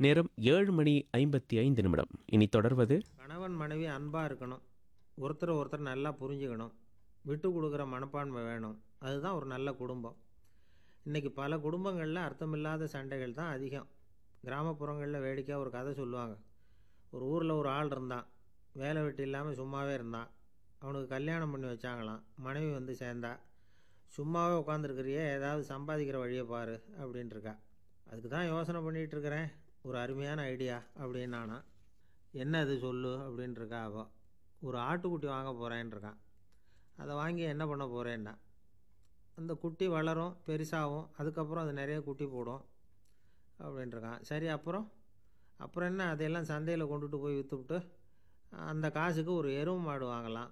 நேரம் ஏழு மணி ஐம்பத்தி ஐந்து நிமிடம் இனி தொடர்வது கணவன் மனைவி அன்பாக இருக்கணும் ஒருத்தர் ஒருத்தர் நல்லா புரிஞ்சுக்கணும் விட்டு கொடுக்குற மனப்பான்மை வேணும் அதுதான் ஒரு நல்ல குடும்பம் இன்றைக்கி பல குடும்பங்களில் அர்த்தமில்லாத சண்டைகள் தான் அதிகம் கிராமப்புறங்களில் வேடிக்கையாக ஒரு கதை சொல்லுவாங்க ஒரு ஊரில் ஒரு ஆள் இருந்தான் வேலை வெட்டி இல்லாமல் சும்மாவே இருந்தான் அவனுக்கு கல்யாணம் பண்ணி வச்சாங்களாம் மனைவி வந்து சேர்ந்தா சும்மாவே உட்காந்துருக்கிறியே ஏதாவது சம்பாதிக்கிற வழியை பாரு அப்படின்ட்டு இருக்கா அதுக்கு தான் யோசனை பண்ணிகிட்டு இருக்கிறேன் ஒரு அருமையான ஐடியா அப்படின்னு நானா என்ன அது சொல்லு அப்படின்ட்டு இருக்கா அவ ஒரு ஆட்டுக்குட்டி வாங்க போகிறேன்னு இருக்கான் அதை வாங்கி என்ன பண்ண போகிறேன்னா அந்த குட்டி வளரும் பெருசாகும் அதுக்கப்புறம் அது நிறைய குட்டி போடும் அப்படின்ட்டு இருக்கான் சரி அப்புறம் அப்புறம் என்ன அதையெல்லாம் சந்தையில் கொண்டுட்டு போய் விற்றுவிட்டு அந்த காசுக்கு ஒரு எருவு மாடு வாங்கலாம்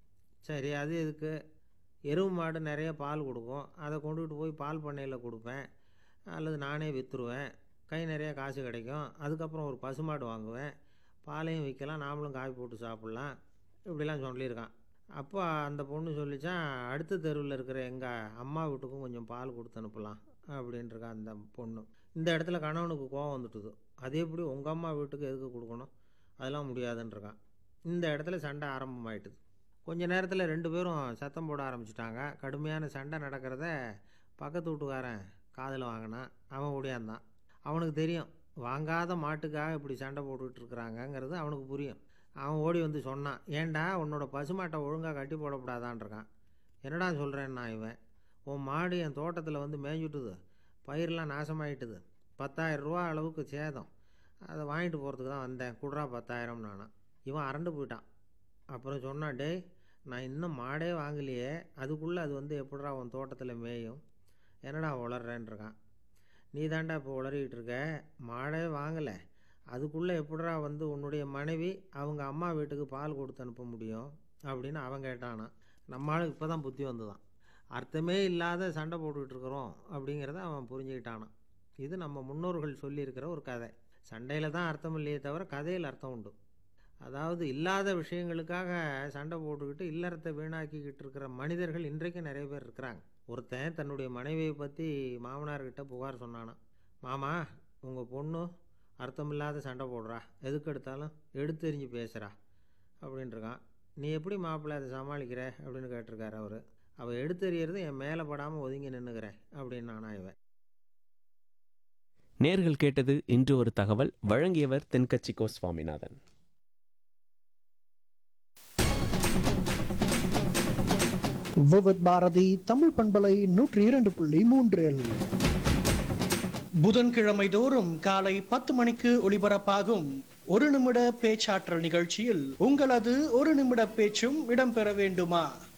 சரி அது இதுக்கு எருவு மாடு நிறைய பால் கொடுக்கும் அதை கொண்டுகிட்டு போய் பால் பண்ணையில் கொடுப்பேன் அல்லது நானே விற்றுருவேன் கை நிறைய காசு கிடைக்கும் அதுக்கப்புறம் ஒரு பசுமாடு வாங்குவேன் பாலையும் விற்கலாம் நாமளும் காய் போட்டு சாப்பிட்லாம் இப்படிலாம் சொல்லியிருக்கான் அப்போ அந்த பொண்ணு சொல்லிச்சான் அடுத்த தெருவில் இருக்கிற எங்கள் அம்மா வீட்டுக்கும் கொஞ்சம் பால் கொடுத்து அனுப்பலாம் அப்படின்ட்டுருக்கா அந்த பொண்ணு இந்த இடத்துல கணவனுக்கு கோவம் வந்துட்டுது அது எப்படி உங்கள் அம்மா வீட்டுக்கு எதுக்கு கொடுக்கணும் அதெல்லாம் முடியாதுன்றிருக்கான் இந்த இடத்துல சண்டை ஆரம்பமாயிட்டுது கொஞ்ச நேரத்தில் ரெண்டு பேரும் சத்தம் போட ஆரம்பிச்சிட்டாங்க கடுமையான சண்டை நடக்கிறத பக்கத்து வீட்டுக்காரன் காதில் வாங்கினான் அவன் ஓடியாந்தான் அவனுக்கு தெரியும் வாங்காத மாட்டுக்காக இப்படி சண்டை போட்டுக்கிட்டு இருக்கிறாங்கங்கிறது அவனுக்கு புரியும் அவன் ஓடி வந்து சொன்னான் ஏன்டா உன்னோட பசுமாட்டை ஒழுங்காக கட்டி போடக்கூடாதான்னு இருக்கான் என்னடா சொல்கிறேன்னா இவன் உன் மாடு என் தோட்டத்தில் வந்து மேய்ஞ்சுட்டுது பயிரெலாம் நாசமாயிட்டுது பத்தாயிரம் ரூபா அளவுக்கு சேதம் அதை வாங்கிட்டு போகிறதுக்கு தான் வந்தேன் குட்ரா பத்தாயிரம் நானான் இவன் அரண்டு போயிட்டான் அப்புறம் சொன்னான் டேய் நான் இன்னும் மாடே வாங்கலையே அதுக்குள்ளே அது வந்து எப்படிடா உன் தோட்டத்தில் மேயும் என்னடா உளறேன்னு இருக்கான் நீ தாண்டா இப்போ உளறிக்கிட்டு இருக்க மாடே வாங்கலை அதுக்குள்ளே எப்படிடா வந்து உன்னுடைய மனைவி அவங்க அம்மா வீட்டுக்கு பால் கொடுத்து அனுப்ப முடியும் அப்படின்னு அவன் கேட்டானா நம்மளுக்கு இப்போ தான் புத்தி வந்துதான் அர்த்தமே இல்லாத சண்டை போட்டுக்கிட்டு இருக்கிறோம் அப்படிங்கிறத அவன் புரிஞ்சுக்கிட்டானான் இது நம்ம முன்னோர்கள் சொல்லியிருக்கிற ஒரு கதை சண்டையில் தான் அர்த்தம் இல்லையே தவிர கதையில் அர்த்தம் உண்டு அதாவது இல்லாத விஷயங்களுக்காக சண்டை போட்டுக்கிட்டு இல்லறத்தை வீணாக்கிக்கிட்டு இருக்கிற மனிதர்கள் இன்றைக்கும் நிறைய பேர் இருக்கிறாங்க ஒருத்தன் தன்னுடைய மனைவியை பற்றி மாமனார்கிட்ட புகார் சொன்னானான் மாமா உங்கள் பொண்ணு அர்த்தமில்லாத சண்டை போடுறா எதுக்கு எடுத்தாலும் எடுத்தெறிஞ்சு பேசுகிறா அப்படின்ட்டுருக்கான் நீ எப்படி மாப்பிள்ளை அதை சமாளிக்கிற அப்படின்னு கேட்டிருக்காரு அவர் அவள் எடுத்தெறியறது என் மேலே படாமல் ஒதுங்கி நின்றுக்கிறேன் அப்படின்னு நானா இவன் நேர்கள் கேட்டது இன்று ஒரு தகவல் வழங்கியவர் தென்கட்சிக்கோ சுவாமிநாதன் விவித் பாரதி தமிழ் பண்பலை நூற்றி இரண்டு புள்ளி மூன்றில் புதன்கிழமை தோறும் காலை பத்து மணிக்கு ஒளிபரப்பாகும் ஒரு நிமிட பேச்சாற்றல் நிகழ்ச்சியில் உங்களது ஒரு நிமிட பேச்சும் இடம்பெற வேண்டுமா